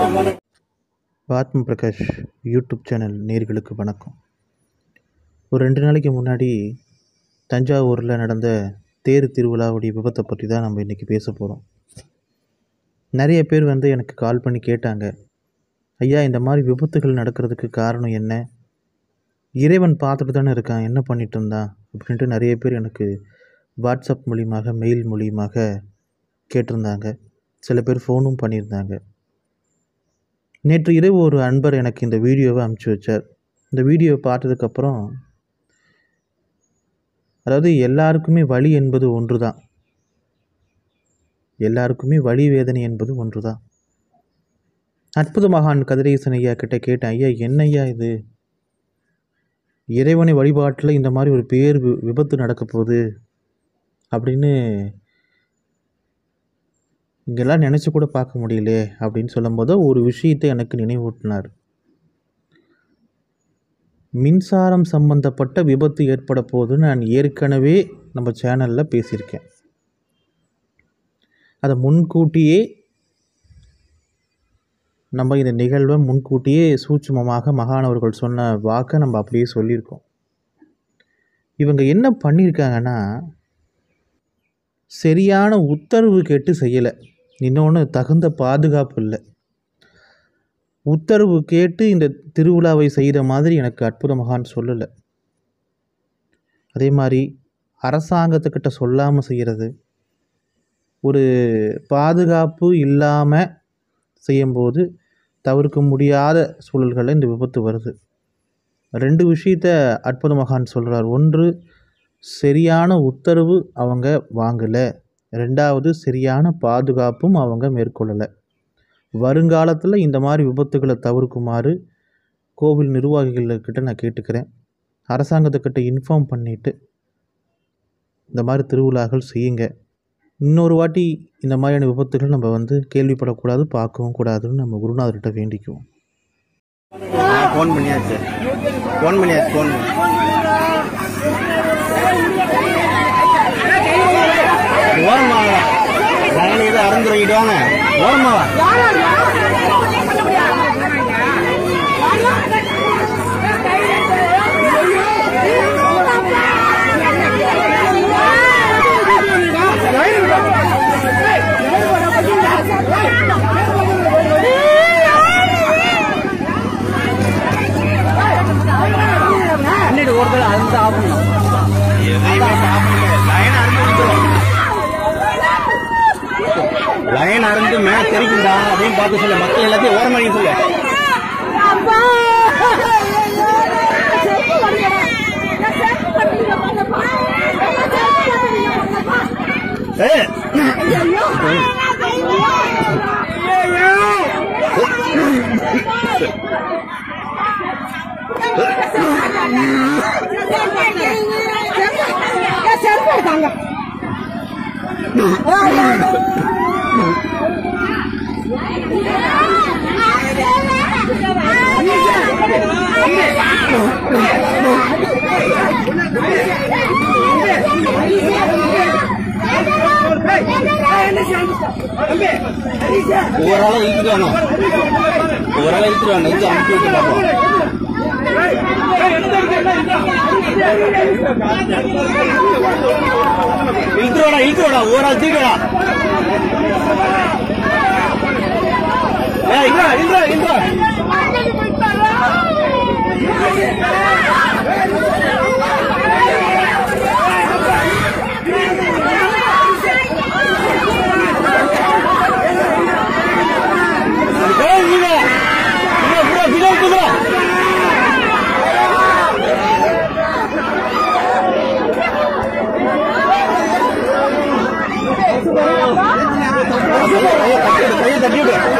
ஆத்ம Prakash YouTube channel நேர்களுக்கு வணக்கம் ஒரு ரெண்டு நாளைக்கு முன்னாடி தஞ்சாவூரில் நடந்த தேர் திருவிழாவுடைய விபத்தை பற்றி தான் நம்ம இன்றைக்கி பேச போகிறோம் நிறைய பேர் வந்து எனக்கு கால் பண்ணி கேட்டாங்க ஐயா இந்த மாதிரி விபத்துகள் நடக்கிறதுக்கு காரணம் என்ன இறைவன் பார்த்துட்டு தானே இருக்கான் என்ன பண்ணிட்டு இருந்தான் அப்படின்ட்டு நிறைய பேர் எனக்கு வாட்ஸ்அப் மூலியமாக மெயில் மூலியமாக கேட்டிருந்தாங்க சில பேர் ஃபோனும் பண்ணியிருந்தாங்க நேற்று இரவு ஒரு அன்பர் எனக்கு இந்த வீடியோவை அனுப்பிச்சி வச்சார் இந்த வீடியோவை பார்த்ததுக்கப்புறம் அதாவது எல்லாருக்குமே வலி என்பது ஒன்று தான் எல்லாருக்குமே வலி வேதனை என்பது ஒன்று தான் அற்புத மகான் கதிரேசன் ஐயா கிட்ட கேட்டேன் ஐயா என்ன ஐயா இது இறைவனை வழிபாட்டில் இந்த மாதிரி ஒரு பேர் வி- விபத்து நடக்க போகுது அப்படின்னு இங்கெல்லாம் நினச்சி கூட பார்க்க முடியலையே அப்படின்னு சொல்லும்போது ஒரு விஷயத்தை எனக்கு நினைவூட்டினார் மின்சாரம் சம்பந்தப்பட்ட விபத்து ஏற்பட போகுதுன்னு நான் ஏற்கனவே நம்ம சேனலில் பேசியிருக்கேன் அதை முன்கூட்டியே நம்ம இந்த நிகழ்வை முன்கூட்டியே சூட்சுமமாக மகானவர்கள் சொன்ன வாக்கை நம்ம அப்படியே சொல்லியிருக்கோம் இவங்க என்ன பண்ணியிருக்காங்கன்னா சரியான உத்தரவு கேட்டு செய்யலை இன்னொன்று தகுந்த பாதுகாப்பு இல்லை உத்தரவு கேட்டு இந்த திருவிழாவை செய்கிற மாதிரி எனக்கு அற்புத மகான் சொல்லலை அதே மாதிரி அரசாங்கத்துக்கிட்ட சொல்லாமல் செய்கிறது ஒரு பாதுகாப்பு இல்லாமல் செய்யும்போது தவிர்க்க முடியாத சூழல்களில் இந்த விபத்து வருது ரெண்டு விஷயத்த அற்புத மகான் சொல்கிறார் ஒன்று சரியான உத்தரவு அவங்க வாங்கலை ரெண்டாவது சரியான பாதுகாப்பும் அவங்க மேற்கொள்ளலை வருங்காலத்தில் இந்த மாதிரி விபத்துகளை தவிர்க்குமாறு கோவில் நிர்வாகிகள்கிட்ட நான் கேட்டுக்கிறேன் அரசாங்கத்துக்கிட்ட இன்ஃபார்ம் பண்ணிவிட்டு இந்த மாதிரி திருவிழாக்கள் செய்யுங்க இன்னொரு வாட்டி இந்த மாதிரியான விபத்துகள் நம்ம வந்து கேள்விப்படக்கூடாது பார்க்கவும் கூடாதுன்னு நம்ம குருநாதர்கிட்ட வேண்டிக்குவோம் ஃபோன் பண்ணியாச்சு ஃபோன் பண்ணியாச்சு ஃபோன் ஓரமா நானே இதை அறந்துருக்கிடுவாங்க ஓரமா முன்னாடி ஒருத்தர் அந்த ஆகணும் லைன் அருந்து மேல தெரிக்குண்டா அதையும் பார்த்து சொல்ல மக்கள் எல்லாத்தையும் ஓரமாடி சொல்ல ஏய், ஒவ்வொரு ஆளும் இழுத்துட்டு வரணும் ஒவ்வொரு ஆளும் இழுத்துட்டு வரணும் இழுத்து அமுக்கி விட்டு பார்ப்போம் இழுத்துருவாடா இழுத்துருவாடா ஒவ்வொரு ஆள் தூக்கிடா ஏய் இங்க இங்க இங்க ஏய் இங்க இங்க புரா பிடா புரா கையை தட்டி விடு